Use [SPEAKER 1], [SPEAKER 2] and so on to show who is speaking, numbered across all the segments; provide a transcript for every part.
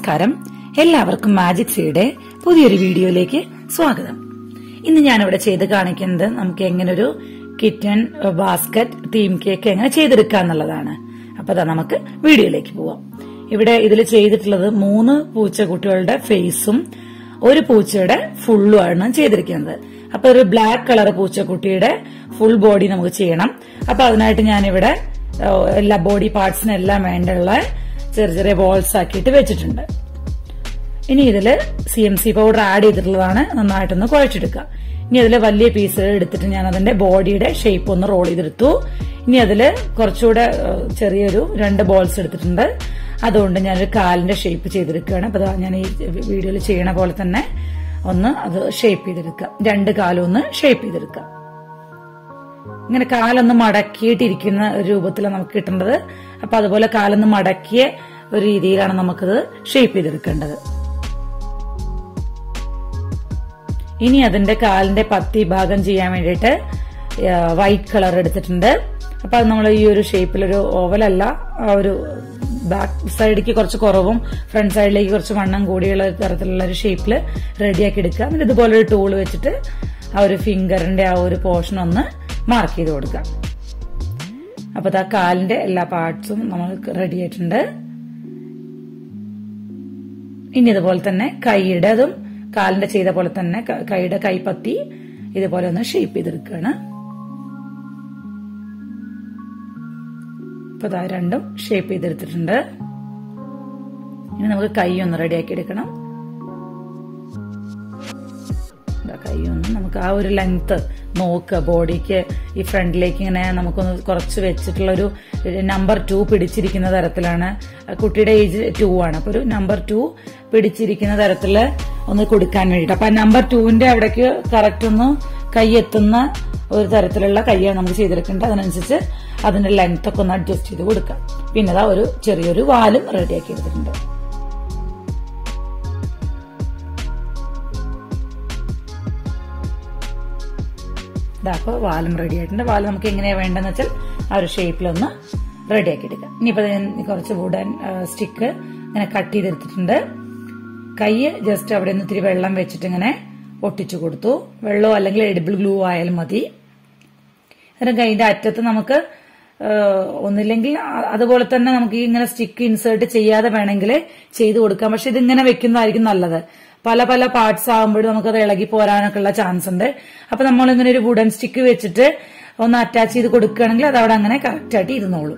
[SPEAKER 1] നമസ്കാരം എല്ലാവർക്കും മാജിക് സീയുടെ പുതിയൊരു വീഡിയോയിലേക്ക് സ്വാഗതം ഇന്ന് ഞാനിവിടെ ചെയ്ത് കാണിക്കുന്നത് നമുക്ക് എങ്ങനെ ഒരു കിറ്റൺ ബാസ്ക്കറ്റ് തീം കേക്ക് എങ്ങനെ ചെയ്തെടുക്കുക എന്നുള്ളതാണ് അപ്പൊ അതാ നമുക്ക് വീഡിയോയിലേക്ക് പോവാം ഇവിടെ ഇതിൽ ചെയ്തിട്ടുള്ളത് മൂന്ന് പൂച്ചക്കുട്ടികളുടെ ഫേസും ഒരു പൂച്ചയുടെ ഫുള്ളും ആണ് ചെയ്തിരിക്കുന്നത് അപ്പൊ ഒരു ബ്ലാക്ക് കളർ പൂച്ചക്കുട്ടിയുടെ ഫുൾ ബോഡി നമുക്ക് ചെയ്യണം അപ്പൊ അതിനായിട്ട് ഞാനിവിടെ ഏഹ്, എല്ലാ ബോഡി പാർട്സിനെല്ലാം വേണ്ടുള്ള ചെറിയ ചെറിയ ബോൾസ് ആക്കിയിട്ട് വെച്ചിട്ടുണ്ട് ഇനി ഇതില് C M C powder add ചെയ്തിട്ടുള്ളതാണ് നന്നായിട്ടൊന്ന് കുഴച്ചെടുക്കുക ഇനി അതിൽ വലിയ പീസുകൾ എടുത്തിട്ട് ഞാൻ അതിന്റെ ബോഡിയുടെ ഷേപ്പ് ഒന്ന് റോൾ ചെയ്തെടുത്തു ഇനി അതില് കുറച്ചുകൂടെ ഏഹ്, ചെറിയൊരു രണ്ട് ബോൾസ് എടുത്തിട്ടുണ്ട് അതുകൊണ്ട് ഞാനൊരു കാലിന്റെ ഷേപ്പ് ചെയ്തെടുക്കുകയാണ് അപ്പൊ ദാ ഞാൻ ഈ വീഡിയോയിൽ ചെയ്യണ പോലെ തന്നെ ഒന്ന് അത് ഷേപ്പ് ചെയ്തെടുക്കുക രണ്ട് കാലും ഒന്ന് ഷേപ്പ് ചെയ്തെടുക്കുക ഇങ്ങനെ കാലൊന്ന് മടക്കിയിട്ടിരിക്കുന്ന ഒരു രൂപത്തിലാണ് നമുക്ക് കിട്ടേണ്ടത് അപ്പൊ അതുപോലെ കാലൊന്ന് മടക്കിയ ഒരു രീതിയിലാണ് നമുക്കത് ഷേപ്പ് ചെയ്തെടുക്കേണ്ടത് ഇനി അതിന്റെ കാലിന്റെ പത്തി ഭാഗം ചെയ്യാൻ വേണ്ടിയിട്ട് വൈറ്റ് കളർ എടുത്തിട്ടുണ്ട് അപ്പൊ അത് നമ്മൾ ഈ ഒരു ഷേപ്പിലൊരു ഓവലല്ല ആ ഒരു ബാക്ക് സൈഡിലേക്ക് കുറച്ച് കുറവും ഫ്രണ്ട് സൈഡിലേക്ക് കുറച്ച് വണ്ണം കൂടിയുള്ള തരത്തിലുള്ള ഒരു ഷേപ്പിൽ റെഡിയാക്കി എടുക്കുക എന്നിട്ട് ഇതുപോലെ ഒരു ടൂൾ വെച്ചിട്ട് ആ ഒരു ഫിംഗറിന്റെ ആ ഒരു പോർഷൻ ഒന്ന് മാർക്ക് ചെയ്ത് കൊടുക്കുക അപ്പൊ ആ കാലിന്റെ എല്ലാ പാർട്സും നമ്മൾ റെഡി ആയിട്ടുണ്ട് ഇനി ഇതുപോലെ തന്നെ കൈയുടെ അതും കാലിന്റെ ചെയ്ത പോലെ തന്നെ ക- കൈയുടെ കൈപ്പത്തി ഇതുപോലെ ഒന്ന് ഷേപ്പ് ചെയ്തെടുക്കുകയാണ് അപ്പൊ ഇതാ രണ്ടും ഷേപ്പ് ചെയ്തെടുത്തിട്ടുണ്ട് ഇനി നമുക്ക് കൈ ഒന്ന് റെഡിയാക്കി എടുക്കണം ഇതാ കൈ ഒന്ന് നമുക്ക് ആ ഒരു ലെങ്ത് നോക്കുക ബോഡിക്ക് ഈ ഫ്രണ്ടിലേക്ക് ഇങ്ങനെ നമുക്കൊന്ന് കുറച്ച് വെച്ചിട്ടുള്ള ഒരു നമ്പർ ടു പിടിച്ചിരിക്കുന്ന തരത്തിലാണ് കുട്ടിയുടെ ഏജ് ടു ആണ് അപ്പൊ ഒരു നമ്പർ ടു പിടിച്ചിരിക്കുന്ന തരത്തില് ഒന്ന് കൊടുക്കാൻ വേണ്ടിട്ട് അപ്പൊ ആ നമ്പർ ടുവിന്റെ അവിടേക്ക് കറക്റ്റ് ഒന്ന് കൈ എത്തുന്ന ഒരു തരത്തിലുള്ള കൈയാണ് നമുക്ക് ചെയ്തെടുക്കേണ്ടത് അതിനനുസരിച്ച് അതിന്റെ ലെങ്ത് ഒക്കെ ഒന്ന് അഡ്ജസ്റ്റ് ചെയ്ത് കൊടുക്കാം പിന്നെ അതാ ഒരു ചെറിയൊരു വാലും റെഡിയാക്കി എടുത്തിട്ടുണ്ട് ഇതാ അപ്പൊ വാലും റെഡി ആയിട്ടുണ്ട് വാല് നമുക്ക് എങ്ങനെയാ വേണ്ടെന്ന് വെച്ചാൽ ആ ഒരു ഷേപ്പിലൊന്ന് റെഡി ആക്കി എടുക്കാം ഇനിയിപ്പോ ഞാൻ കുറച്ച് വുഡൻ സ്റ്റിക്ക് ഇങ്ങനെ കട്ട് ചെയ്തെടുത്തിട്ടുണ്ട് കൈ ജസ്റ്റ് അവിടെ നിന്ന് ഇത്തിരി വെള്ളം വെച്ചിട്ട് ഇങ്ങനെ ഒട്ടിച്ചു കൊടുത്തു വെള്ളമോ അല്ലെങ്കിൽ എഡിബിൾ ഗ്ലൂ ആയാലും മതി എന്നിട്ട് കൈന്റെ അറ്റത്ത് നമുക്ക് ആ, ഒന്നില്ലെങ്കിൽ ആ- അതുപോലെ തന്നെ നമുക്ക് ഈ ഇങ്ങനെ സ്റ്റിക്ക് ഇൻസേർട്ട് ചെയ്യാതെ വേണമെങ്കിൽ ചെയ്ത് കൊടുക്കാം പക്ഷെ ഇതിങ്ങനെ വെക്കുന്നതായിരിക്കും നല്ലത് പല പല പാർട്സ് ആകുമ്പോഴും നമുക്കത് ഇളകി പോരാനൊക്കെ ഉള്ള ചാൻസ് ഉണ്ട് അപ്പൊ നമ്മൾ ഇങ്ങനെ ഒരു വുഡൻ സ്റ്റിക്ക് വെച്ചിട്ട് ഒന്ന് അറ്റാച്ച് ചെയ്ത് കൊടുക്കുകയാണെങ്കിൽ അത് അവിടെ അങ്ങനെ കറക്റ്റ് ആയിട്ട് ഇരുന്നോളും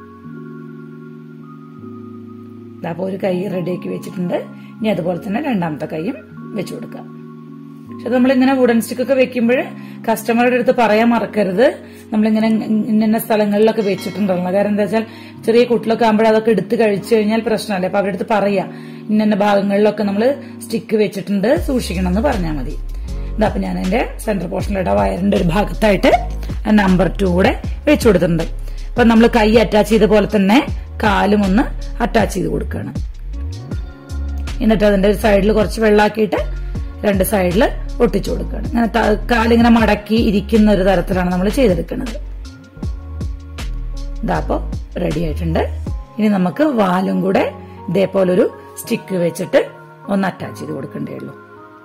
[SPEAKER 1] അപ്പൊ ഒരു കൈ റെഡിയാക്കി വെച്ചിട്ടുണ്ട് ഇനി അതുപോലെ തന്നെ രണ്ടാമത്തെ കൈയും വെച്ചു കൊടുക്കാം പക്ഷെ നമ്മളിങ്ങനെ വുഡൻ സ്റ്റിക്ക് ഒക്കെ വെക്കുമ്പോൾ കസ്റ്റമറുടെ അടുത്ത് പറയാൻ മറക്കരുത് നമ്മളിങ്ങനെ ഇന്ന ഇന്ന സ്ഥലങ്ങളിലൊക്കെ വെച്ചിട്ടുണ്ടല്ലോ കാരണം എന്താ വെച്ചാൽ ചെറിയ കുട്ടിലൊക്കെ ആകുമ്പോൾ അതൊക്കെ എടുത്ത് കഴിച്ചു കഴിഞ്ഞാൽ പ്രശ്നമല്ലേ അപ്പൊ അവരുടെ അടുത്ത് പറയാ ഇന്ന ഇന്ന ഭാഗങ്ങളിലൊക്കെ നമ്മൾ സ്റ്റിക്ക് വെച്ചിട്ടുണ്ട് സൂക്ഷിക്കണം എന്ന് പറഞ്ഞാൽ മതി ഇതാ അപ്പൊ ഞാൻ എന്റെ സെന്റർ പോർഷനിലിട്ട വയറിന്റെ ഒരു ഭാഗത്തായിട്ട് നമ്പർ ടു കൂടെ വെച്ചു കൊടുത്തിട്ടുണ്ട് അപ്പൊ നമ്മൾ കൈ അറ്റാച്ച് ചെയ്ത പോലെ തന്നെ കാലും ഒന്ന് അറ്റാച്ച് ചെയ്ത് കൊടുക്കുകയാണ് എന്നിട്ട് അതിന്റെ ഒരു സൈഡിൽ കുറച്ച് വെള്ളാക്കിയിട്ട് രണ്ട് സൈഡിൽ ഒട്ടിച്ചു കൊടുക്കുകയാണ് അങ്ങനെ ത- കാലിങ്ങനെ മടക്കി ഇരിക്കുന്ന ഒരു തരത്തിലാണ് നമ്മൾ ചെയ്തെടുക്കുന്നത് ഇതാ അപ്പോ റെഡി ആയിട്ടുണ്ട് ഇനി നമുക്ക് വാലും കൂടെ ഇതേപോലൊരു സ്റ്റിക്ക് വെച്ചിട്ട് ഒന്ന് അറ്റാച്ച് ചെയ്ത് കൊടുക്കേണ്ടേ ഉള്ളൂ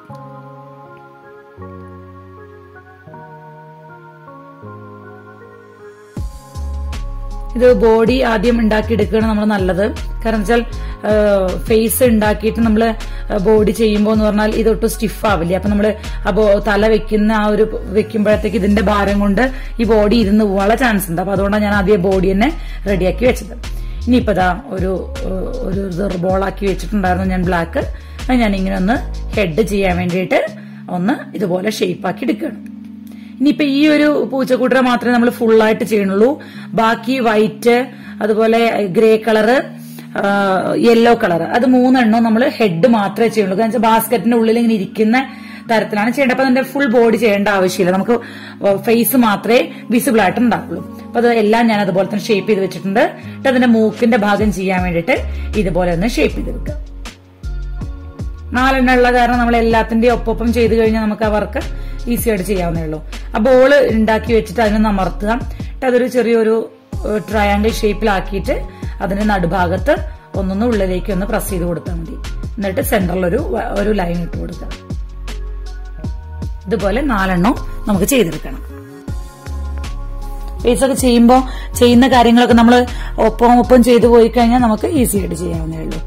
[SPEAKER 1] ഇത് ബോഡി ആദ്യം ഉണ്ടാക്കിയെടുക്കുകയാണ് നമ്മൾ നല്ലത് കാരണം വെച്ചാൽ ഫേസ് ഉണ്ടാക്കിയിട്ട് നമ്മൾ ബോഡി ചെയ്യുമ്പോൾ എന്ന് പറഞ്ഞാൽ ഇതൊട്ടും സ്റ്റിഫ് ആവില്ല അപ്പൊ നമ്മൾ അപ്പോ തല വെക്കുന്ന ആ ഒരു വെക്കുമ്പോഴത്തേക്ക് ഇതിന്റെ ഭാരം കൊണ്ട് ഈ ബോഡി ഇരുന്ന് പോകാനുള്ള ചാൻസ് ഉണ്ട് അപ്പൊ അതുകൊണ്ടാണ് ഞാൻ ആദ്യം ബോഡി തന്നെ റെഡിയാക്കി വെച്ചത് ഇനിയിപ്പോ ദാ ഒരു ഏഹ്, ഒരു ബോളാക്കി വെച്ചിട്ടുണ്ടായിരുന്നു ഞാൻ ബ്ലാക്ക് അത് ഞാൻ ഇങ്ങനെ ഒന്ന് ഹെഡ് ചെയ്യാൻ വേണ്ടിയിട്ട് ഒന്ന് ഇതുപോലെ ഷേപ്പാക്കി എടുക്കുകയാണ് ഇനിയിപ്പോ ഈ ഒരു പൂച്ചക്കൂട്ടര മാത്രമേ നമ്മൾ ഫുൾ ആയിട്ട് ചെയ്യണുള്ളൂ ബാക്കി വൈറ്റ് അതുപോലെ ഗ്രേ കളറ് യെല്ലോ കളർ അത് മൂന്നെണ്ണം നമ്മൾ ഹെഡ് മാത്രമേ ചെയ്യുള്ളൂ കാരണം വെച്ചാൽ ബാസ്ക്കറ്റിന്റെ ഉള്ളിൽ ഇങ്ങനെ ഇരിക്കുന്ന തരത്തിലാണ് ചെയ്യേണ്ടത് അപ്പൊ അതിന്റെ ഫുൾ ബോഡി ചെയ്യേണ്ട ആവശ്യമില്ല നമുക്ക് ഫേസ് മാത്രമേ വിസിബിൾ ആയിട്ട് ഉണ്ടാവുള്ളൂ അപ്പൊ അത് എല്ലാം ഞാൻ അതുപോലെ തന്നെ ഷേപ്പ് ചെയ്ത് വെച്ചിട്ടുണ്ട് എന്നിട്ട് അതിന്റെ മൂക്കിന്റെ ഭാഗം ചെയ്യാൻ വേണ്ടിയിട്ട് ഇതുപോലെ ഒന്ന് ഷേപ്പ് ചെയ്തെടുക്കുക നാലെണ്ണം ഉള്ള കാരണം നമ്മൾ എല്ലാത്തിന്റെയും ഒപ്പം ചെയ്ത് കഴിഞ്ഞാൽ നമുക്ക് ആ വർക്ക് ഈസി ആയിട്ട് ചെയ്യാവുന്നേ ഉള്ളൂ ആ ബോള് ഉണ്ടാക്കി വെച്ചിട്ട് അതിനൊന്ന് അമർത്തുക എന്നിട്ട് അതൊരു ചെറിയൊരു ട്രയാങ്കിൾ ഷേപ്പിലാക്കിയിട്ട് അതിന്റെ നടുഭാഗത്ത് ഒന്നൊന്ന് ഉള്ളിലേക്ക് ഒന്ന് പ്രസ് ചെയ്ത് കൊടുത്താൽ മതി എന്നിട്ട് സെന്ററിൽ ഒരു വ- ഒരു ലൈൻ ഇട്ട് കൊടുക്കുക ഇതുപോലെ നാലെണ്ണം നമുക്ക് ചെയ്തെടുക്കണം ഫേസ് ഒക്കെ ചെയ്യുമ്പോൾ ചെയ്യുന്ന കാര്യങ്ങളൊക്കെ നമ്മൾ ഒപ്പം ഒപ്പം ചെയ്തു പോയി കഴിഞ്ഞാൽ നമുക്ക് ഈസി ആയിട്ട് ചെയ്യാവുന്നേ ഉള്ളൂ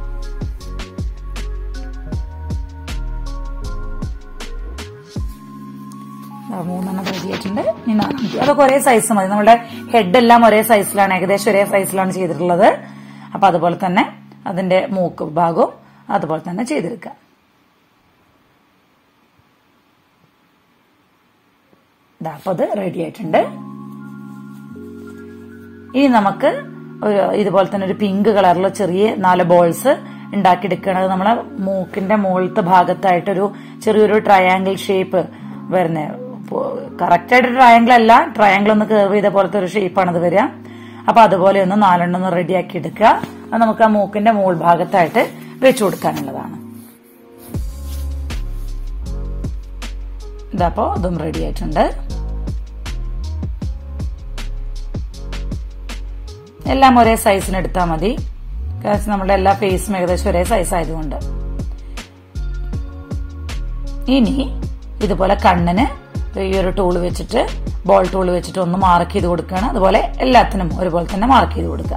[SPEAKER 1] ദാ മൂന്നെണ്ണം റെഡി ആയിട്ടുണ്ട് ഇനി നാലാമത്തെ അതൊക്കെ ഒരേ സൈസ് മതി നമ്മുടെ ഹെഡ് എല്ലാം ഒരേ സൈസിലാണ് ഏകദേശം ഒരേ സൈസിലാണ് ചെയ്തിട്ടുള്ളത് അപ്പൊ അതുപോലെ തന്നെ അതിന്റെ മൂക്ക് ഭാഗവും അതുപോലെ തന്നെ ചെയ്തെടുക്കാം ദാ അപ്പൊ അത് റെഡി ആയിട്ടുണ്ട് ഇനി നമുക്ക് ഒരു ഇതുപോലെ തന്നെ ഒരു പിങ്ക് കളറിൽ ചെറിയ നാല് ബോൾസ് ഉണ്ടാക്കിയെടുക്കണത് നമ്മളെ മൂക്കിന്റെ മുകളിലത്തെ ഭാഗത്തായിട്ടൊരു ചെറിയൊരു ട്രയാങ്കിൾ ഷേപ്പ് വരുന്ന കറക്റ്റ് ആയിട്ട് ട്രയാങ്കിൾ അല്ല ട്രയാങ്കിൾ ഒന്ന് കർവ് ചെയ്ത പോലത്തെ ഒരു ഷേപ്പാണ് ഇത് വരിക അപ്പൊ അതുപോലെ ഒന്ന് നാലെണ്ണം ഒന്ന് റെഡിയാക്കി എടുക്കുക അത് നമുക്ക് ആ മൂക്കിന്റെ മുകൾ ഭാഗത്തായിട്ട് വെച്ചു കൊടുക്കാനുള്ളതാണ് ഇതപ്പോ അതും റെഡി ആയിട്ടുണ്ട് എല്ലാം ഒരേ സൈസിന് എടുത്താൽ മതി കാരണം നമ്മുടെ എല്ലാ ഫേസും ഏകദേശം ഒരേ സൈസ് ആയതുകൊണ്ട് ഇനി ഇതുപോലെ കണ്ണിന് ഈ ഒരു ടൂൾ വെച്ചിട്ട് ബോൾ ടൂൾ വെച്ചിട്ട് ഒന്ന് മാർക്ക് ചെയ്ത് കൊടുക്കുകയാണ് അതുപോലെ എല്ലാത്തിനും ഒരുപോലെ തന്നെ മാർക്ക് ചെയ്ത് കൊടുക്കുക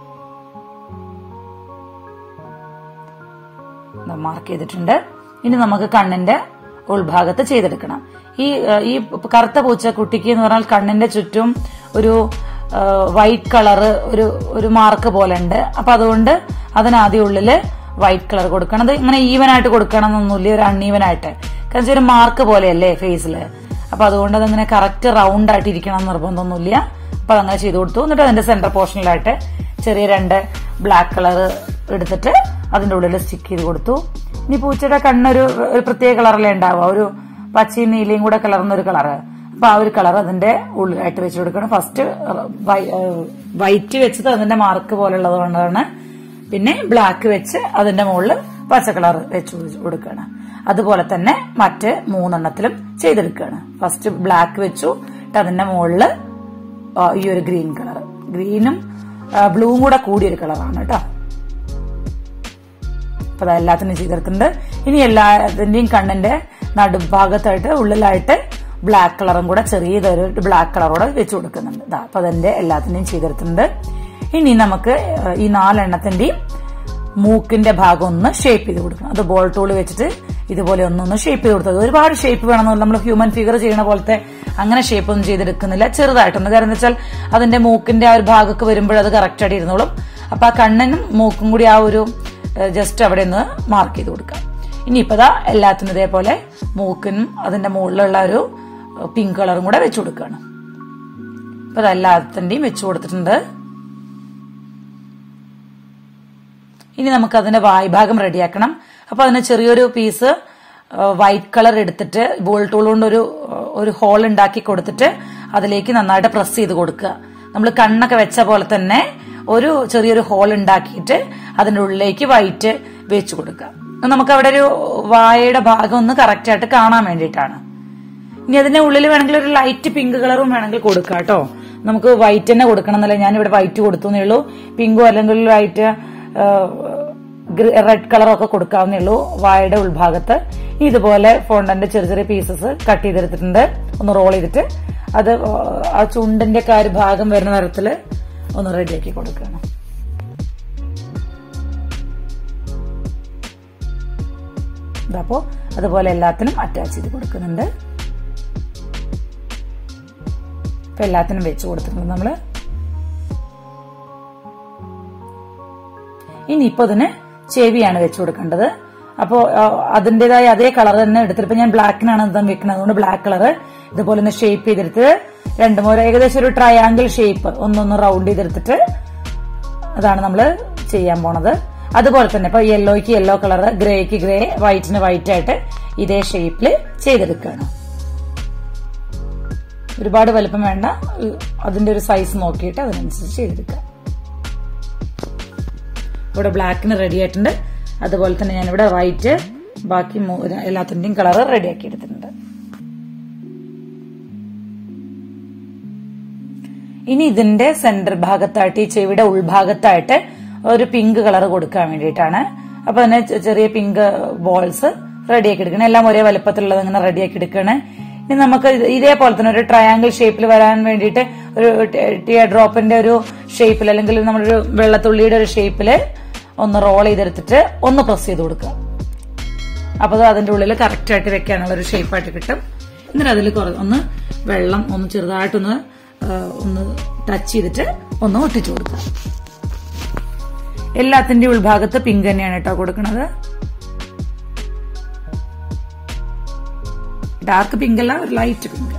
[SPEAKER 1] മാർക്ക് ചെയ്തിട്ടുണ്ട് ഇനി നമുക്ക് കണ്ണിന്റെ ഉൾഭാഗത്ത് ചെയ്തെടുക്കണം ഈ ഏഹ്, ഈ കറുത്ത പൂച്ചക്കുട്ടിക്ക് എന്ന് പറഞ്ഞാൽ കണ്ണിന്റെ ചുറ്റും ഒരു വൈറ്റ് കളറ് ഒരു ഒരു മാർക്ക് പോലെ ഉണ്ട് അപ്പൊ അതുകൊണ്ട് അതിനാദ്യം ഉള്ളില് വൈറ്റ് കളർ കൊടുക്കണം അത് ഇങ്ങനെ ഈവൻ ആയിട്ട് കൊടുക്കണം എന്നൊന്നുമില്ല ഒരു അൺഈവൻ ആയിട്ട് കാരണം വെച്ചാൽ ഒരു മാർക്ക് പോലെയല്ലേ ഫേസില് അപ്പൊ അതുകൊണ്ട് അതങ്ങനെ കറക്റ്റ് റൗണ്ട് ആയിട്ട് ഇരിക്കണം എന്ന് നിർബന്ധമൊന്നുമില്ല അപ്പൊ അതങ്ങനെ ചെയ്തു കൊടുത്തു എന്നിട്ട് അതിന്റെ സെന്റർ പോർഷനിലായിട്ട് ചെറിയ രണ്ട് ബ്ലാക്ക് കളർ എടുത്തിട്ട് അതിന്റെ ഉള്ളിൽ സ്റ്റിക്ക് ചെയ്ത് കൊടുത്തു ഇനി പൂച്ചയുടെ കണ്ണൊരു ഒരു പ്രത്യേക കളറിലേ ഉണ്ടാവുക ഒരു പച്ചയും നീലയും കൂടെ കലർന്ന ഒരു കളറ് അപ്പൊ ആ ഒരു കളർ അതിന്റെ ഉള്ളിലായിട്ട് വെച്ച് കൊടുക്കണം ഫസ്റ്റ് വൈറ്റ് വെച്ചത് അതിന്റെ മാർക്ക് പോലുള്ളത് കൊണ്ടാണ് പിന്നെ ബ്ലാക്ക് വെച്ച് അതിന്റെ മുകളിൽ പച്ച കളർ വെച്ച് കൊടുക്കുകയാണ് അതുപോലെ തന്നെ മറ്റ് മൂന്നെണ്ണത്തിലും ചെയ്തെടുക്കുകയാണ് ഫസ്റ്റ് ബ്ലാക്ക് വെച്ചു എന്നിട്ട് അതിന്റെ മുകളില് ആ, ഈ ഒരു ഗ്രീൻ കളർ ഗ്രീനും ബ്ലൂവും കൂടെ കൂടിയൊരു കളറാണ് കേട്ടോ അപ്പൊ അത് എല്ലാത്തിനും ചെയ്തെടുത്തിട്ടുണ്ട് ഇനി എല്ലാത്തിന്റെയും കണ്ണിന്റെ നടുഭാഗത്തായിട്ട് ഉള്ളിലായിട്ട് ബ്ലാക്ക് കളറും കൂടെ ചെറിയതൊരു ബ്ലാക്ക് കളറോടെ വെച്ച് കൊടുക്കുന്നുണ്ട് ദാ അപ്പൊ അതിന്റെ എല്ലാത്തിന്റെയും ചെയ്തെടുത്തിട്ടുണ്ട് ഇനി നമുക്ക് ഏഹ്, ഈ നാലെണ്ണത്തിന്റെയും മൂക്കിന്റെ ഭാഗം ഒന്ന് ഷേപ്പ് ചെയ്ത് കൊടുക്കണം അത് ബോൾ ടൂൾ വെച്ചിട്ട് ഇതുപോലെ ഒന്നൊന്ന് ഷേപ്പ് ചെയ്ത് കൊടുത്തത് ഒരുപാട് ഷേപ്പ് വേണമെന്നില്ല നമ്മൾ ഹ്യൂമൻ ഫിഗർ ചെയ്യണ പോലത്തെ അങ്ങനെ ഷേപ്പ് ഒന്നും ചെയ്തെടുക്കുന്നില്ല ചെറുതായിട്ടൊന്ന് കാരണം എന്താ വെച്ചാൽ അതിന്റെ മൂക്കിന്റെ ആ ഒരു ഭാഗമൊക്കെ വരുമ്പോൾ അത് കറക്റ്റ് ആയിട്ട് ഇരുന്നോളും അപ്പൊ ആ കണ്ണിനും മൂക്കും കൂടി ആ ഒരു ജസ്റ്റ് അവിടെ ഒന്ന് മാർക്ക് ചെയ്ത് കൊടുക്കാം ഇനിയിപ്പതാ എല്ലാത്തിനും ഇതേപോലെ മൂക്കിനും അതിന്റെ മുകളിലുള്ള ഒരു പിങ്ക് കളറും കൂടെ വെച്ചു കൊടുക്കുകയാണ് അപ്പൊ അത് എല്ലാത്തിന്റെയും വെച്ചു കൊടുത്തിട്ടുണ്ട് ഇനി നമുക്ക് അതിന്റെ വായ്ഭാഗം റെഡിയാക്കണം അപ്പൊ അതിന് ചെറിയൊരു പീസ് വൈറ്റ് കളർ എടുത്തിട്ട് ബോൾ ടൂൾ കൊണ്ട് ഒരു ഒരു ഹോൾ ഉണ്ടാക്കി കൊടുത്തിട്ട് അതിലേക്ക് നന്നായിട്ട് പ്രസ് ചെയ്ത് കൊടുക്കുക നമ്മൾ കണ്ണൊക്കെ വെച്ച പോലെ തന്നെ ഒരു ചെറിയൊരു ഹോൾ ഉണ്ടാക്കിയിട്ട് അതിന്റെ ഉള്ളിലേക്ക് വൈറ്റ് വെച്ച് കൊടുക്കുക നമുക്ക് അവിടെ ഒരു വായയുടെ ഭാഗം ഒന്ന് കറക്റ്റ് ആയിട്ട് കാണാൻ വേണ്ടിയിട്ടാണ് ഇനി അതിന്റെ ഉള്ളിൽ വേണമെങ്കിൽ ഒരു ലൈറ്റ് പിങ്ക് കളറും വേണമെങ്കിൽ കൊടുക്കാം കേട്ടോ നമുക്ക് വൈറ്റ് തന്നെ കൊടുക്കണം എന്നല്ല ഞാൻ ഇവിടെ വൈറ്റ് കൊടുത്തു എന്നേ ഉള്ളൂ പിങ്കോ അല്ലെങ്കിൽ വൈറ്റ് റെഡ് കളറൊക്കെ കൊടുക്കാവുന്നേ ഉള്ളൂ വായയുടെ ഉൾഭാഗത്ത് ഇതുപോലെ ഫോണ്ടന്റെ ചെറിയ ചെറിയ പീസസ് കട്ട് ചെയ്തെടുത്തിട്ടുണ്ട് ഒന്ന് റോൾ ചെയ്തിട്ട് അത് ആ ചുണ്ടിന്റെ ഒക്കെ ആ ഒരു ഭാഗം വരുന്ന തരത്തില് ഒന്ന് റെഡിയാക്കി കൊടുക്കണം ഇതപ്പോ അതുപോലെ എല്ലാത്തിനും അറ്റാച്ച് ചെയ്ത് കൊടുക്കുന്നുണ്ട് ഇപ്പൊ എല്ലാത്തിനും വെച്ച് കൊടുത്തിട്ടുണ്ട് നമ്മള് ഇനി ഇപ്പൊ ഇതിന് ചെവിയാണ് വെച്ചു കൊടുക്കേണ്ടത് അപ്പോ അതിന്റേതായ അതേ കളർ തന്നെ എടുത്തിട്ട് ഇപ്പൊ ഞാൻ ബ്ലാക്കിനാണ് ഇതം വെക്കുന്നത് അതുകൊണ്ട് ബ്ലാക്ക് കളർ ഇതുപോലെ തന്നെ ഷേപ്പ് ചെയ്തെടുത്ത് രണ്ടു മൂന്ന് ഏകദേശം ഒരു ട്രയാങ്കിൾ ഷേപ്പ് ഒന്നൊന്ന് റൗണ്ട് ചെയ്തെടുത്തിട്ട് അതാണ് നമ്മൾ ചെയ്യാൻ പോണത് അതുപോലെ തന്നെ ഇപ്പൊ യെല്ലോയ്ക്ക് യെല്ലോ കളർ ഗ്രേക്ക് ഗ്രേ വൈറ്റിന് വൈറ്റ് ആയിട്ട് ഇതേ ഷേപ്പിൽ ചെയ്തെടുക്കുകയാണ് ഒരുപാട് വലുപ്പം വേണ്ട അതിന്റെ ഒരു സൈസ് നോക്കിയിട്ട് അതിനനുസരിച്ച് ചെയ്തെടുക്കുക ഇവിടെ ബ്ലാക്കിന് റെഡി ആയിട്ടുണ്ട് അതുപോലെ തന്നെ ഞാനിവിടെ വൈറ്റ് ബാക്കി എല്ലാത്തിന്റെയും കളർ റെഡിയാക്കി എടുത്തിട്ടുണ്ട് ഇനി ഇതിന്റെ സെന്റർ ഭാഗത്തായിട്ട് ഈ ചെവിയുടെ ഉൾഭാഗത്തായിട്ട് ഒരു പിങ്ക് കളർ കൊടുക്കാൻ വേണ്ടിയിട്ടാണ് അപ്പൊ തന്നെ ചെ- ചെറിയ പിങ്ക് ബോൾസ് റെഡിയാക്കി എടുക്കണം എല്ലാം ഒരേ വലുപ്പത്തിലുള്ളത് ഇങ്ങനെ റെഡിയാക്കി എടുക്കണേ ഇനി നമുക്ക് ഇത് ഇതേപോലെ തന്നെ ഒരു ട്രയാങ്കിൾ ഷേപ്പിൽ വരാൻ വേണ്ടിയിട്ട് ഒരു ടിയർ ഡ്രോപ്പിന്റെ ഒരു ഷേപ്പിൽ അല്ലെങ്കിൽ നമ്മളൊരു വെള്ളത്തുള്ളിയുടെ ഒരു ഷേപ്പിൽ ഒന്ന് റോൾ ചെയ്തെടുത്തിട്ട് ഒന്ന് പ്രസ് ചെയ്ത് കൊടുക്കുക അപ്പൊ അത് അതിന്റെ ഉള്ളിൽ കറക്റ്റ് ആയിട്ട് വെക്കാനുള്ള ഒരു ഷേപ്പായിട്ട് കിട്ടും എന്നിട്ട് അതിൽ ഒന്ന് വെള്ളം ഒന്ന് ചെറുതായിട്ടൊന്ന് ആ, ഒന്ന് ടച്ച് ചെയ്തിട്ട് ഒന്ന് ഒട്ടിച്ചു കൊടുക്കുക എല്ലാത്തിന്റെ ഉൾഭാഗത്ത് പിങ്ക് തന്നെയാണ് കേട്ടോ കൊടുക്കുന്നത് ഡാർക്ക് പിങ്ക് അല്ല ഒരു ലൈറ്റ് പിങ്ക്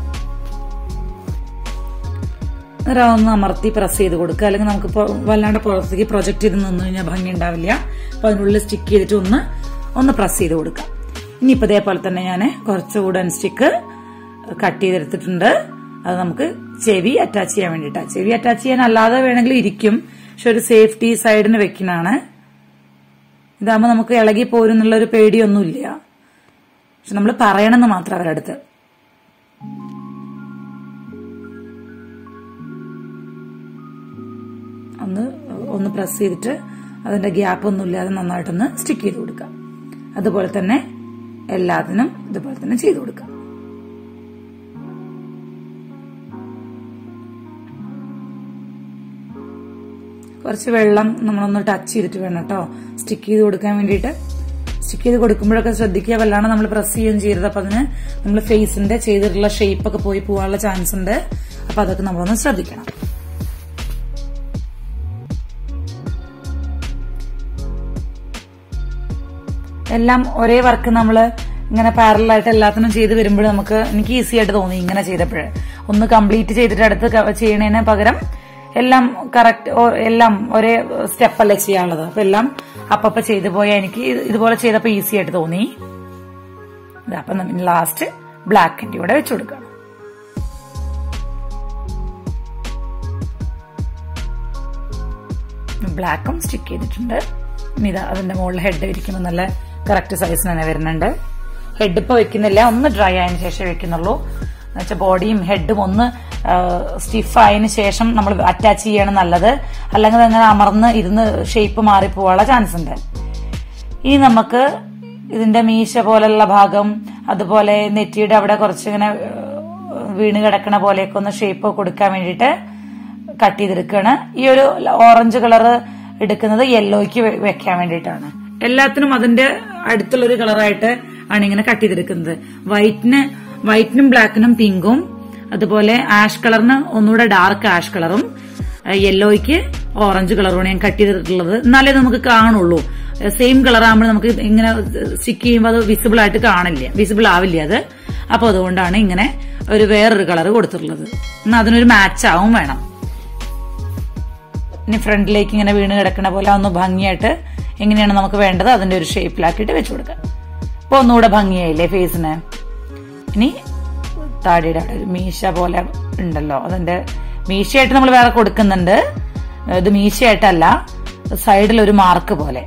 [SPEAKER 1] എന്നിട്ട് ഒന്ന് അമർത്തി പ്രസ് ചെയ്ത് കൊടുക്കുക അല്ലെങ്കിൽ നമുക്ക് ഇപ്പൊ വല്ലാണ്ട് പുറത്തേക്ക് പ്രൊജക്ട് ചെയ്ത് നിന്ന് കഴിഞ്ഞാൽ ഭംഗി ഉണ്ടാവില്ല അപ്പൊ അതിനുള്ളിൽ സ്റ്റിക്ക് ചെയ്തിട്ട് ഒന്ന് ഒന്ന് പ്രസ് ചെയ്ത് കൊടുക്കാം ഇനിയിപ്പോ ഇതേപോലെ തന്നെ ഞാൻ കുറച്ച് വുഡൻ സ്റ്റിക്ക് കട്ട് ചെയ്തെടുത്തിട്ടുണ്ട് അത് നമുക്ക് ചെവി അറ്റാച്ച് ചെയ്യാൻ വേണ്ടിയിട്ടാണ് ചെവി അറ്റാച്ച് ചെയ്യാൻ അല്ലാതെ വേണമെങ്കിൽ ഇരിക്കും പക്ഷെ ഒരു സേഫ്റ്റി സൈഡിന് വെക്കുന്നതാണ് ഇതാകുമ്പോൾ നമുക്ക് ഇളകി പോരുന്നുള്ള ഒരു പേടിയൊന്നുമില്ല പക്ഷെ നമ്മൾ പറയണമെന്ന് മാത്രം അവരുടെ അടുത്ത് ഒന്ന് ഒന്ന് പ്രസ് ചെയ്തിട്ട് അതിന്റെ ഗ്യാപ്പ് ഒന്നും ഇല്ലാതെ നന്നായിട്ടൊന്ന് സ്റ്റിക്ക് ചെയ്ത് കൊടുക്കാം അതുപോലെ തന്നെ എല്ലാത്തിനും ഇതുപോലെ തന്നെ ചെയ്തു കൊടുക്കാം കുറച്ച് വെള്ളം നമ്മളൊന്ന് ടച്ച് ചെയ്തിട്ട് വേണം കേട്ടോ സ്റ്റിക്ക് ചെയ്ത് കൊടുക്കാൻ വേണ്ടിയിട്ട് സ്റ്റിക്ക് ചെയ്ത് കൊടുക്കുമ്പോഴൊക്കെ ശ്രദ്ധിക്കുക വല്ലാണ്ട് നമ്മൾ പ്രസ് ചെയ്യുകയും ചെയ്യരുത് അപ്പൊ അതിന് നമ്മൾ ഫേസിന്റെ ചെയ്തിട്ടുള്ള ഷേപ്പ് ഒക്കെ പോയി പോകാനുള്ള ചാൻസ് ഉണ്ട് അപ്പൊ അതൊക്കെ നമ്മളൊന്ന് ശ്രദ്ധിക്കണം എല്ലാം ഒരേ വർക്ക് നമ്മൾ ഇങ്ങനെ പാരലായിട്ട് എല്ലാത്തിനും ചെയ്ത് വരുമ്പോൾ നമുക്ക് എനിക്ക് ഈസി ആയിട്ട് തോന്നി ഇങ്ങനെ ചെയ്തപ്പോഴേ ഒന്ന് കംപ്ലീറ്റ് ചെയ്തിട്ട് അടുത്ത് ക- ചെയ്യണതിന് പകരം എല്ലാം കറക്റ്റ് എല്ലാം ഒരേ സ്റ്റെപ്പല്ലേ ചെയ്യാനുള്ളത് അപ്പൊ എല്ലാം അപ്പപ്പ ചെയ്തു പോയാൽ എനിക്ക് ഇത് ഇതുപോലെ ചെയ്തപ്പോ ഈസി ആയിട്ട് തോന്നി ഇത് അപ്പൊ ലാസ്റ്റ് ബ്ലാക്കിന്റെ കൂടെ വെച്ചു കൊടുക്കണം ബ്ലാക്കും സ്റ്റിക്ക് ചെയ്തിട്ടുണ്ട് ഇനി ഇതാ അതിന്റെ മുകളിൽ ഹെഡ് ഇരിക്കുമ്പോൾ നല്ല കറക്റ്റ് സൈസിന് തന്നെ വരുന്നുണ്ട് ഹെഡ് ഇപ്പൊ വെക്കുന്നില്ല ഒന്ന് ഡ്രൈ ആയതിനു ശേഷം വെക്കുന്നുള്ളൂ എന്നുവെച്ചാൽ ബോഡിയും ഹെഡും ഒന്ന് സ്റ്റിഫ് ആയതിനു ശേഷം നമ്മൾ അറ്റാച്ച് ചെയ്യണം നല്ലത് അല്ലെങ്കിൽ അങ്ങനെ അമർന്ന് ഇരുന്ന് ഷേപ്പ് മാറിപ്പോവാനുള്ള ചാൻസ് ഉണ്ട് ഇനി നമുക്ക് ഇതിന്റെ മീശ പോലുള്ള ഭാഗം അതുപോലെ നെറ്റിയുടെ അവിടെ കുറച്ചിങ്ങനെ ഏഹ്, വീണ് കിടക്കണ പോലെയൊക്കെ ഒന്ന് ഷേപ്പ് കൊടുക്കാൻ വേണ്ടിയിട്ട് കട്ട് ചെയ്തെടുക്കുകയാണ് ഈ ഒരു ഓറഞ്ച് കളർ എടുക്കുന്നത് യെല്ലോയ്ക്ക് വെക്കാൻ വേണ്ടിയിട്ടാണ് എല്ലാത്തിനും അതിന്റെ അടുത്തുള്ള ഒരു കളറായിട്ട് ആണ് ഇങ്ങനെ കട്ട് ചെയ്തെടുക്കുന്നത് വൈറ്റിന് വൈറ്റിനും ബ്ലാക്കിനും പിങ്കും അതുപോലെ ആഷ് കളറിന് ഒന്നുകൂടെ ഡാർക്ക് ആഷ് കളറും യെല്ലോയ്ക്ക് ഓറഞ്ച് കളറുമാണ് ഞാൻ കട്ട് ചെയ്തിട്ടുള്ളത് എന്നാലേ ഇത് നമുക്ക് കാണുള്ളൂ സെയിം കളർ ആകുമ്പോൾ നമുക്ക് ഇങ്ങനെ സ്റ്റിക്ക് ചെയ്യുമ്പോൾ അത് വിസിബിൾ ആയിട്ട് കാണില്ല വിസിബിൾ ആവില്ല അത് അപ്പൊ അതുകൊണ്ടാണ് ഇങ്ങനെ ഒരു വേറൊരു കളർ കൊടുത്തിട്ടുള്ളത് എന്നാൽ അതിനൊരു മാച്ച് ആവും വേണം ഇനി ഫ്രണ്ടിലേക്ക് ഇങ്ങനെ വീണ് കിടക്കണ പോലെ ഒന്ന് ഭംഗിയായിട്ട് എങ്ങനെയാണ് നമുക്ക് വേണ്ടത് അതിന്റെ ഒരു ഷേപ്പിലാക്കിയിട്ട് വെച്ചു കൊടുക്കാം അപ്പൊ ഒന്നുകൂടെ ഭംഗിയായില്ലേ ഫേസിന് ഇനി താടിയുടെ അവിടെ ഒരു മീശ പോലെ ഉണ്ടല്ലോ അതിന്റെ മീശയായിട്ട് നമ്മൾ വേറെ കൊടുക്കുന്നുണ്ട് ഇത് മീശയായിട്ടല്ല സൈഡിൽ ഒരു മാർക്ക് പോലെ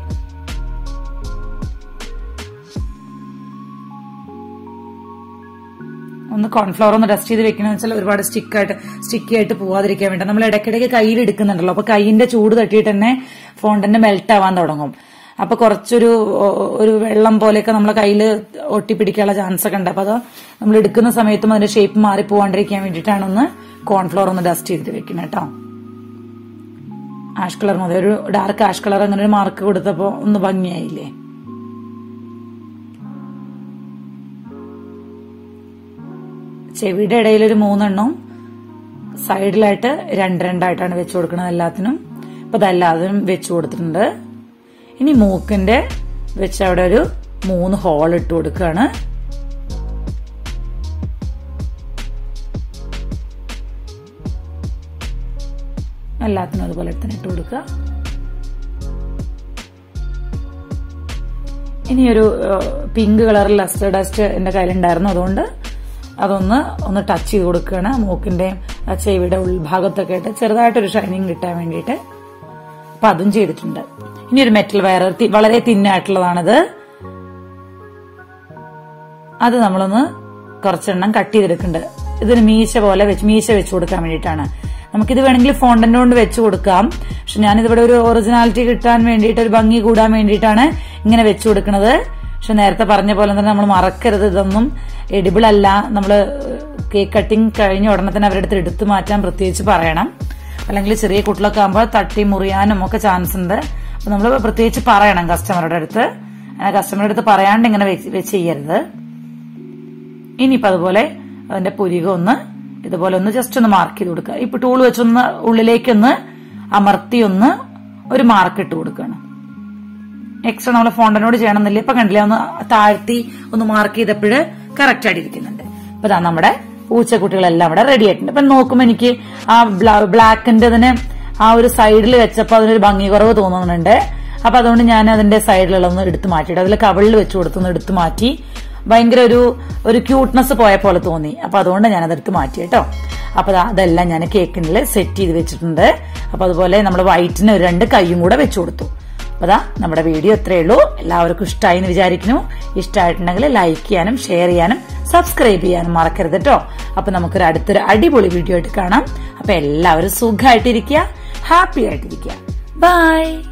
[SPEAKER 1] ഒന്ന് കോൺഫ്ലവർ ഒന്ന് ഡസ്റ്റ് ചെയ്ത് വെക്കണമെന്ന് വെച്ചാൽ ഒരുപാട് സ്റ്റിക്കായിട്ട് സ്റ്റിക്കി ആയിട്ട് പോവാതിരിക്കാൻ വേണ്ടി നമ്മൾ ഇടയ്ക്കിടയ്ക്ക് കയ്യിൽ എടുക്കുന്നുണ്ടല്ലോ അപ്പൊ കൈയിന്റെ ചൂട് തട്ടിയിട്ട് തന്നെ ഫോണ്ടിന്റെ മെൽറ്റ് ആവാൻ തുടങ്ങും അപ്പൊ കുറച്ചൊരു ഒ- ഒരു വെള്ളം പോലെയൊക്കെ നമ്മളെ കയ്യിൽ ഒട്ടിപ്പിടിക്കാനുള്ള ചാൻസ് ഒക്കെ ഉണ്ട് അപ്പൊ അത് നമ്മൾ എടുക്കുന്ന സമയത്തും അതിന്റെ ഷേപ്പ് മാറി പോവാണ്ടിരിക്കാൻ വേണ്ടിയിട്ടാണ് ഒന്ന് കോൺഫ്ലവർ ഒന്ന് ഡസ്റ്റ് ചെയ്തിട്ട് വെക്കുന്നത് കേട്ടോ ആഷ് കളർ മതി ഒരു ഡാർക്ക് ആഷ് കളർ അങ്ങനെ ഒരു മാർക്ക് കൊടുത്തപ്പോ ഒന്ന് ഭംഗിയായില്ലേ ചെവിയുടെ ഇടയിൽ ഒരു മൂന്നെണ്ണവും സൈഡിലായിട്ട് രണ്ട് രണ്ടായിട്ടാണ് വെച്ചു കൊടുക്കുന്നത് എല്ലാത്തിനും അപ്പൊ അതെല്ലാത്തിനും വെച്ചു കൊടുത്തിട്ടുണ്ട് ഇനി മൂക്കിന്റെ വെച്ച് അവിടെ ഒരു മൂന്ന് ഹോൾ ഇട്ട് കൊടുക്കുകയാണ് എല്ലാത്തിനും അതുപോലെ തന്നെ ഇട്ട് കൊടുക്കുക ഇനി ഒരു പിങ്ക് കളറിൽ ലസ്റ്റർ ഡസ്റ്റ് എന്റെ കയ്യിലുണ്ടായിരുന്നു അതുകൊണ്ട് അതൊന്ന് ഒന്ന് ടച്ച് ചെയ്ത് കൊടുക്കുകയാണ് മൂക്കിന്റെയും ആ ചെവിയുടെ ഉൾഭാഗത്തൊക്കെ ആയിട്ട് ചെറുതായിട്ടൊരു ഷൈനിങ് കിട്ടാൻ വേണ്ടിയിട്ട് അപ്പൊ അതും ചെയ്തിട്ടുണ്ട് ഇനി ഒരു മെറ്റൽ വയർ തി- വളരെ തിന്നായിട്ടുള്ളതാണത് അത് നമ്മളൊന്ന് കുറച്ചെണ്ണം കട്ട് ചെയ്തെടുക്കുന്നുണ്ട് ഇതിന് മീശ പോലെ വെച്ച് മീശ വെച്ച് കൊടുക്കാൻ വേണ്ടിയിട്ടാണ് നമുക്കിത് വേണമെങ്കിൽ ഫോണ്ടന്റ് കൊണ്ട് വെച്ച് കൊടുക്കാം പക്ഷെ ഞാനിതിവിടെ ഒരു ഒറിജിനാലിറ്റി കിട്ടാൻ വേണ്ടിയിട്ട് ഒരു ഭംഗി കൂടാൻ വേണ്ടിയിട്ടാണ് ഇങ്ങനെ വെച്ചു കൊടുക്കുന്നത് പക്ഷെ നേരത്തെ പറഞ്ഞ പോലെ തന്നെ നമ്മൾ മറക്കരുത് ഇതൊന്നും എഡിബിൾ അല്ല നമ്മൾ കേക്ക് കട്ടിങ് കഴിഞ്ഞ ഉടനെ തന്നെ അവരുടെ അടുത്ത് എടുത്തു മാറ്റാൻ പ്രത്യേകിച്ച് പറയണം അല്ലെങ്കിൽ ചെറിയ കുട്ടികളൊക്കെ ആകുമ്പോൾ തട്ടി മുറിയാനും ഒക്കെ ചാൻസ് ഉണ്ട് അപ്പൊ നമ്മൾ പ്രത്യേകിച്ച് പറയണം കസ്റ്റമറുടെ അടുത്ത് അങ്ങനെ കസ്റ്റമറുടെ അടുത്ത് പറയാണ്ട് ഇങ്ങനെ വെച്ച് വെച്ച് ചെയ്യരുത് ഇനിയിപ്പോ അതുപോലെ അതിന്റെ പുരികം ഒന്ന് ഇതുപോലെ ഒന്ന് ജസ്റ്റ് ഒന്ന് മാർക്ക് ചെയ്ത് കൊടുക്കുക ഇപ്പൊ ടൂൾ വെച്ചൊന്ന് ഉള്ളിലേക്കൊന്ന് അമർത്തി ഒന്ന് ഒരു മാർക്ക് ഇട്ട് കൊടുക്കണം എക്സ്ട്രാ നമ്മൾ ഫോണ്ടനോട് ചെയ്യണമെന്നില്ല ഇപ്പൊ കണ്ടില്ല ഒന്ന് താഴ്ത്തി ഒന്ന് മാർക്ക് ചെയ്തപ്പോഴ് കറക്റ്റ് ആയിട്ട് ഇരിക്കുന്നുണ്ട് ഇപ്പൊ ദാ നമ്മുടെ പൂച്ചക്കുട്ടികളെല്ലാം ഇവിടെ റെഡി ആയിട്ടുണ്ട് ഇപ്പൊ നോക്കുമ്പോ എനിക്ക് ആ ബ്ലാക്കിന്റെ അതിന് ആ ഒരു സൈഡിൽ വെച്ചപ്പോ അതിനൊരു ഭംഗി കുറവ് തോന്നുന്നുണ്ട് അപ്പൊ അതുകൊണ്ട് ഞാൻ അതിന്റെ സൈഡിലുള്ള ഒന്ന് എടുത്തു മാറ്റിയിട്ട് അതിൽ കവളിൽ വെച്ച് കൊടുത്തൊന്ന് എടുത്തു മാറ്റി ഭയങ്കര ഒരു ഒരു ക്യൂട്ട്നെസ് പോയ പോലെ തോന്നി അപ്പൊ അതുകൊണ്ട് ഞാൻ അതെടുത്ത് മാറ്റി കേട്ടോ അപ്പൊ ദാ അതെല്ലാം ഞാൻ കേക്കിനിൽ സെറ്റ് ചെയ്ത് വെച്ചിട്ടുണ്ട് അപ്പൊ അതുപോലെ നമ്മൾ വൈറ്റിന് ഒരു രണ്ട് കൈയും കൂടെ വെച്ചു കൊടുത്തു അപ്പൊ ദാ നമ്മുടെ വീഡിയോ ഇത്രയേ ഉള്ളൂ എല്ലാവർക്കും ഇഷ്ടമായി എന്ന് വിചാരിക്കുന്നു ഇഷ്ടമായിട്ടുണ്ടെങ്കിൽ ലൈക്ക് ചെയ്യാനും ഷെയർ ചെയ്യാനും സബ്സ്ക്രൈബ് ചെയ്യാനും മറക്കരുത് കേട്ടോ അപ്പൊ നമുക്കൊരു അടുത്തൊരു അടിപൊളി വീഡിയോ ആയിട്ട് കാണാം അപ്പൊ എല്ലാവരും സുഖമായിട്ടിരിക്കുക ഹാപ്പി ആയിട്ടിരിക്കുക ബൈ